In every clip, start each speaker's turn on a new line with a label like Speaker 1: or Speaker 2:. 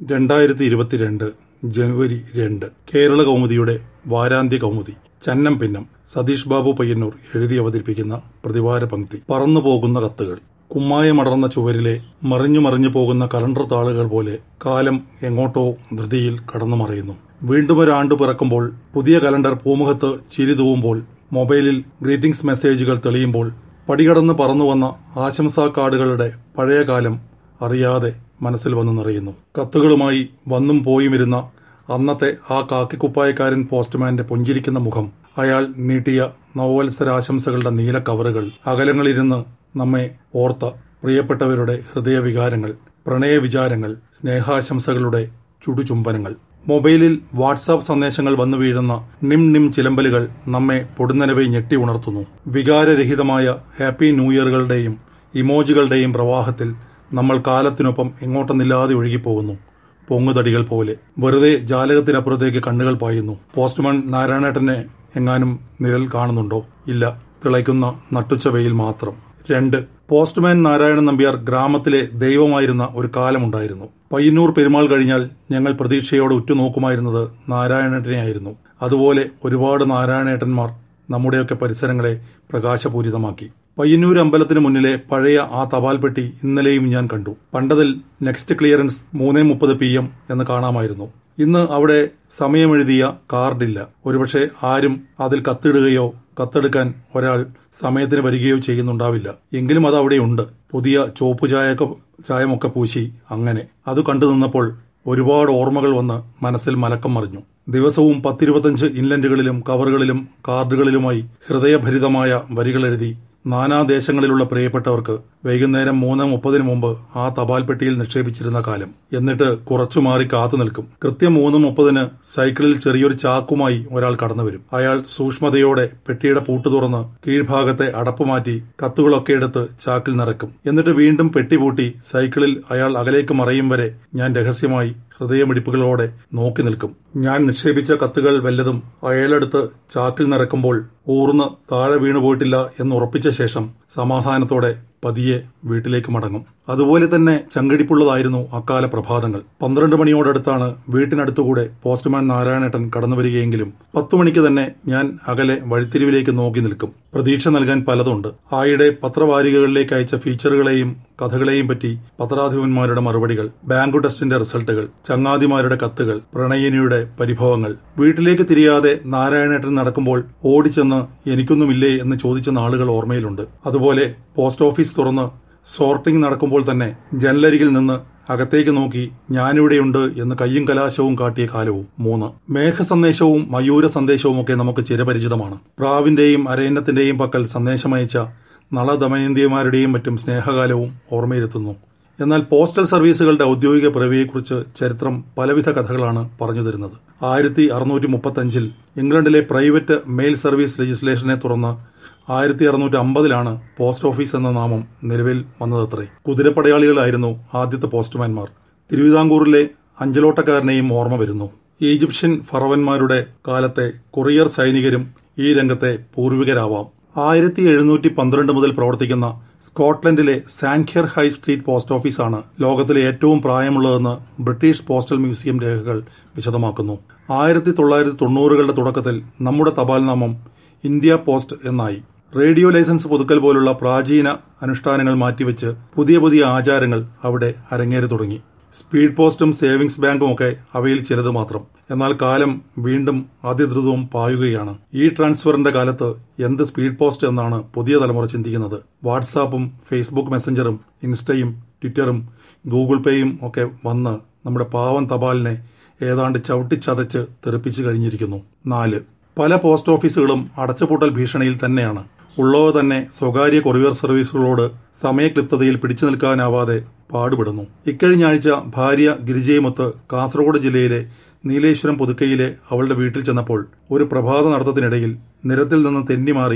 Speaker 1: രണ്ടായിരത്തി ഇരുപത്തിരണ്ട് ജനുവരി രണ്ട് കേരള കൗമുദിയുടെ വാരാന്ത്യ കൗമുദി ചന്നം പിന്നം സതീഷ് ബാബു പയ്യന്നൂർ എഴുതി അവതരിപ്പിക്കുന്ന പ്രതിവാര പങ്ക്തി പറന്നു പോകുന്ന കത്തുകൾ കുമ്മായമടർന്ന ചുവരിലെ മറിഞ്ഞു മറിഞ്ഞു പോകുന്ന കലണ്ടർ താളുകൾ പോലെ കാലം എങ്ങോട്ടോ ധൃതിയിൽ കടന്നു മറയുന്നു വീണ്ടും ഒരാണ്ട് പിറക്കുമ്പോൾ പുതിയ കലണ്ടർ പൂമുഖത്ത് ചിരി തൂവുമ്പോൾ മൊബൈലിൽ ഗ്രീറ്റിംഗ്സ് മെസ്സേജുകൾ തെളിയുമ്പോൾ പടികടന്ന് പറന്നു വന്ന ആശംസാ കാർഡുകളുടെ പഴയ കാലം അറിയാതെ മനസ്സിൽ വന്നു നിറയുന്നു കത്തുകളുമായി വന്നും പോയുമിരുന്ന അന്നത്തെ ആ കാക്കിക്കുപ്പായക്കാരൻ പോസ്റ്റ്മാന്റെ പുഞ്ചിരിക്കുന്ന മുഖം അയാൾ നീട്ടിയ നവവത്സരാശംസകളുടെ നീല കവറുകൾ അകലങ്ങളിരുന്ന് നമ്മെ ഓർത്ത പ്രിയപ്പെട്ടവരുടെ ഹൃദയവികാരങ്ങൾ പ്രണയവിചാരങ്ങൾ സ്നേഹാശംസകളുടെ ചുടുചുംബനങ്ങൾ മൊബൈലിൽ വാട്സാപ്പ് സന്ദേശങ്ങൾ വന്നു വീഴുന്ന നിം നിം ചിലമ്പലുകൾ നമ്മെ പൊടുന്നനവെ ഞെട്ടി ഉണർത്തുന്നു വികാരരഹിതമായ ഹാപ്പി ന്യൂ ഇയറുകളുടെയും ഇമോജികളുടെയും പ്രവാഹത്തിൽ നമ്മൾ കാലത്തിനൊപ്പം എങ്ങോട്ടെന്നില്ലാതെ ഒഴുകിപ്പോകുന്നു പൊങ്ങുതടികൾ പോലെ വെറുതെ ജാലകത്തിനപ്പുറത്തേക്ക് കണ്ണുകൾ പായുന്നു പോസ്റ്റ്മാൻ നാരായണേട്ടനെ എങ്ങാനും നിഴൽ കാണുന്നുണ്ടോ ഇല്ല തിളയ്ക്കുന്ന നട്ടുച്ച വെയിൽ മാത്രം രണ്ട് പോസ്റ്റ്മാൻ നാരായണൻ നമ്പ്യാർ ഗ്രാമത്തിലെ ദൈവമായിരുന്ന ഒരു കാലമുണ്ടായിരുന്നു പയ്യന്നൂർ പെരുമാൾ കഴിഞ്ഞാൽ ഞങ്ങൾ പ്രതീക്ഷയോടെ ഉറ്റുനോക്കുമായിരുന്നത് നാരായണേട്ടനെയായിരുന്നു അതുപോലെ ഒരുപാട് നാരായണേട്ടന്മാർ നമ്മുടെയൊക്കെ പരിസരങ്ങളെ പ്രകാശപൂരിതമാക്കി പയ്യന്നൂർ അമ്പലത്തിന് മുന്നിലെ പഴയ ആ തപാൽ പെട്ടി ഇന്നലെയും ഞാൻ കണ്ടു പണ്ടതിൽ നെക്സ്റ്റ് ക്ലിയറൻസ് മൂന്നേ മുപ്പത് പി എം എന്ന് കാണാമായിരുന്നു ഇന്ന് അവിടെ സമയമെഴുതിയ കാർഡില്ല ഒരുപക്ഷെ ആരും അതിൽ കത്തിടുകയോ കത്തെടുക്കാൻ ഒരാൾ സമയത്തിന് വരികയോ ചെയ്യുന്നുണ്ടാവില്ല എങ്കിലും അത് അവിടെയുണ്ട് പുതിയ ചോപ്പ് ചായയൊക്കെ ചായമൊക്കെ പൂശി അങ്ങനെ അത് കണ്ടു നിന്നപ്പോൾ ഒരുപാട് ഓർമ്മകൾ വന്ന് മനസ്സിൽ മലക്കം മറിഞ്ഞു ദിവസവും പത്തിരുപത്തഞ്ച് ഇൻലൻഡുകളിലും കവറുകളിലും കാർഡുകളിലുമായി ഹൃദയഭരിതമായ വരികളെഴുതി നാനാദേശങ്ങളിലുള്ള പ്രിയപ്പെട്ടവർക്ക് വൈകുന്നേരം മൂന്ന് മുപ്പതിന് മുമ്പ് ആ തപാൽ പെട്ടിയിൽ നിക്ഷേപിച്ചിരുന്ന കാലം എന്നിട്ട് കുറച്ചു മാറി കാത്തു നിൽക്കും കൃത്യം മൂന്ന് മുപ്പതിന് സൈക്കിളിൽ ചെറിയൊരു ചാക്കുമായി ഒരാൾ കടന്നുവരും അയാൾ സൂക്ഷ്മതയോടെ പെട്ടിയുടെ പൂട്ട് തുറന്ന് കീഴ്ഭാഗത്തെ അടപ്പ് മാറ്റി കത്തുകളൊക്കെ എടുത്ത് ചാക്കിൽ നിറക്കും എന്നിട്ട് വീണ്ടും പെട്ടി പൂട്ടി സൈക്കിളിൽ അയാൾ അകലേക്ക് മറയും വരെ ഞാൻ രഹസ്യമായി ഹൃദയമിടിപ്പുകളോടെ നോക്കി നിൽക്കും ഞാൻ നിക്ഷേപിച്ച കത്തുകൾ വല്ലതും അയാളെടുത്ത് ചാക്കിൽ നിറക്കുമ്പോൾ ഊർന്ന് താഴെ വീണുപോയിട്ടില്ല എന്ന് ഉറപ്പിച്ച ശേഷം സമാധാനത്തോടെ പതിയെ വീട്ടിലേക്ക് മടങ്ങും അതുപോലെ തന്നെ ചങ്കടിപ്പുള്ളതായിരുന്നു അക്കാല പ്രഭാതങ്ങൾ പന്ത്രണ്ട് മണിയോടടുത്താണ് വീട്ടിനടുത്തുകൂടെ പോസ്റ്റ്മാൻ നാരായണേട്ടൻ കടന്നുവരികയെങ്കിലും പത്തു മണിക്ക് തന്നെ ഞാൻ അകലെ വഴിത്തിരിവിലേക്ക് നോക്കി നിൽക്കും പ്രതീക്ഷ നൽകാൻ പലതുണ്ട് ആയിടെ പത്രവാരികകളിലേക്ക് അയച്ച ഫീച്ചറുകളെയും കഥകളെയും പറ്റി പത്രാധിപന്മാരുടെ മറുപടികൾ ബാങ്കു ടെസ്റ്റിന്റെ റിസൾട്ടുകൾ ചങ്ങാതിമാരുടെ കത്തുകൾ പ്രണയിനിയുടെ പരിഭവങ്ങൾ വീട്ടിലേക്ക് തിരിയാതെ നാരായണേട്ടൻ നടക്കുമ്പോൾ ഓടിച്ചെന്ന് എനിക്കൊന്നുമില്ലേ എന്ന് ചോദിച്ച നാളുകൾ ഓർമ്മയിലുണ്ട് അതുപോലെ പോസ്റ്റ് ഓഫീസ് തുറന്ന് സോർട്ടിംഗ് നടക്കുമ്പോൾ തന്നെ ജനലരികിൽ നിന്ന് അകത്തേക്ക് നോക്കി ഞാനിവിടെയുണ്ട് എന്ന് കയ്യും കലാശവും കാട്ടിയ കാലവും മൂന്ന് മേഘ സന്ദേശവും മയൂര സന്ദേശവും ഒക്കെ നമുക്ക് ചിരപരിചിതമാണ് പ്രാവിന്റെയും അരയന്നത്തിന്റെയും പക്കൽ സന്ദേശമയച്ച നളദമയന്തിമാരുടെയും മറ്റും സ്നേഹകാലവും ഓർമ്മയിലെത്തുന്നു എന്നാൽ പോസ്റ്റൽ സർവീസുകളുടെ ഔദ്യോഗിക പിറവിയെക്കുറിച്ച് ചരിത്രം പലവിധ കഥകളാണ് പറഞ്ഞു തരുന്നത് ആയിരത്തി അറുന്നൂറ്റി മുപ്പത്തഞ്ചിൽ ഇംഗ്ലണ്ടിലെ പ്രൈവറ്റ് മെയിൽ സർവീസ് ലെജിസ്ലേഷനെ തുറന്ന് ആയിരത്തി അറുന്നൂറ്റി അമ്പതിലാണ് പോസ്റ്റ് ഓഫീസ് എന്ന നാമം നിലവിൽ വന്നതത്രേ കുതിരപ്പടയാളികളായിരുന്നു ആദ്യത്തെ പോസ്റ്റ്മാൻമാർ തിരുവിതാംകൂറിലെ അഞ്ചലോട്ടക്കാരനെയും ഓർമ്മ വരുന്നു ഈജിപ്ഷ്യൻ ഫറവന്മാരുടെ കാലത്തെ കൊറിയർ സൈനികരും ഈ രംഗത്തെ പൂർവികരാവാം ആയിരത്തി എഴുന്നൂറ്റി പന്ത്രണ്ട് മുതൽ പ്രവർത്തിക്കുന്ന സ്കോട്ട്ലൻഡിലെ സാൻഖ്യർ ഹൈ സ്ട്രീറ്റ് പോസ്റ്റ് ഓഫീസാണ് ലോകത്തിലെ ഏറ്റവും പ്രായമുള്ളതെന്ന് ബ്രിട്ടീഷ് പോസ്റ്റൽ മ്യൂസിയം രേഖകൾ വിശദമാക്കുന്നു ആയിരത്തി തൊള്ളായിരത്തി തൊണ്ണൂറുകളുടെ തുടക്കത്തിൽ നമ്മുടെ തപാൽ നാമം ഇന്ത്യ പോസ്റ്റ് എന്നായി റേഡിയോ ലൈസൻസ് പുതുക്കൽ പോലുള്ള പ്രാചീന അനുഷ്ഠാനങ്ങൾ മാറ്റിവെച്ച് പുതിയ പുതിയ ആചാരങ്ങൾ അവിടെ അരങ്ങേറി തുടങ്ങി സ്പീഡ് പോസ്റ്റും സേവിങ്സ് ബാങ്കും ഒക്കെ അവയിൽ ചിലത് മാത്രം എന്നാൽ കാലം വീണ്ടും അതിദ്രുതവും പായുകയാണ് ഈ ട്രാൻസ്ഫറിന്റെ കാലത്ത് എന്ത് സ്പീഡ് പോസ്റ്റ് എന്നാണ് പുതിയ തലമുറ ചിന്തിക്കുന്നത് വാട്സാപ്പും ഫേസ്ബുക്ക് മെസ്സഞ്ചറും ഇൻസ്റ്റയും ട്വിറ്ററും ഗൂഗിൾ പേയും ഒക്കെ വന്ന് നമ്മുടെ പാവം തപാലിനെ ഏതാണ്ട് ചവിട്ടിച്ചതച്ച് തെറിപ്പിച്ചു കഴിഞ്ഞിരിക്കുന്നു നാല് പല പോസ്റ്റ് ഓഫീസുകളും അടച്ചുപൂട്ടൽ ഭീഷണിയിൽ തന്നെയാണ് ഉള്ളവ തന്നെ സ്വകാര്യ കൊറിയർ സർവീസുകളോട് സമയക്ലിപ്തതയിൽ പിടിച്ചു നിൽക്കാനാവാതെ പാടുപെടുന്നു ഇക്കഴിഞ്ഞ ആഴ്ച ഭാര്യ ഗിരിജയുമൊത്ത് കാസർഗോഡ് ജില്ലയിലെ നീലേശ്വരം പുതുക്കയിലെ അവളുടെ വീട്ടിൽ ചെന്നപ്പോൾ ഒരു പ്രഭാത നടത്തത്തിനിടയിൽ നിരത്തിൽ നിന്ന് തെന്നിമാറി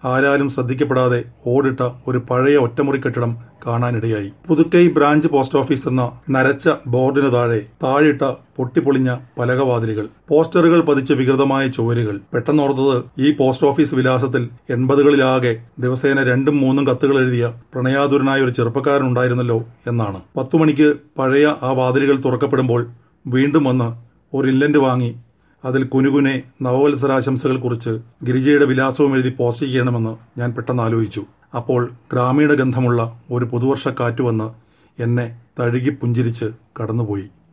Speaker 1: ആരാലും ശ്രദ്ധിക്കപ്പെടാതെ ഓടിട്ട ഒരു പഴയ ഒറ്റമുറി കെട്ടിടം കാണാനിടയായി പുതുക്കൈ ബ്രാഞ്ച് പോസ്റ്റ് ഓഫീസ് എന്ന നരച്ച ബോർഡിന് താഴെ താഴിട്ട പൊട്ടിപ്പൊളിഞ്ഞ പലകവാതിലുകൾ പോസ്റ്ററുകൾ പതിച്ച വികൃതമായ ചുവരുകൾ പെട്ടെന്നോർത്തത് ഈ പോസ്റ്റ് ഓഫീസ് വിലാസത്തിൽ എൺപതുകളിലാകെ ദിവസേന രണ്ടും മൂന്നും കത്തുകൾ എഴുതിയ പ്രണയാതുരനായ ഒരു ചെറുപ്പക്കാരനുണ്ടായിരുന്നല്ലോ എന്നാണ് പത്തു മണിക്ക് പഴയ ആ വാതിലുകൾ തുറക്കപ്പെടുമ്പോൾ വീണ്ടും വന്ന് ഒരു ഇല്ലന്റ് വാങ്ങി അതിൽ കുനുകുനെ നവവത്സരാശംസകൾ കുറിച്ച് ഗിരിജയുടെ വിലാസവും എഴുതി പോസ്റ്റ് ചെയ്യണമെന്ന് ഞാൻ പെട്ടെന്ന് ആലോചിച്ചു അപ്പോൾ ഗ്രാമീണ ഗന്ധമുള്ള ഒരു പുതുവർഷ കാറ്റ് വന്ന് എന്നെ തഴുകി പുഞ്ചിരിച്ച് കടന്നുപോയി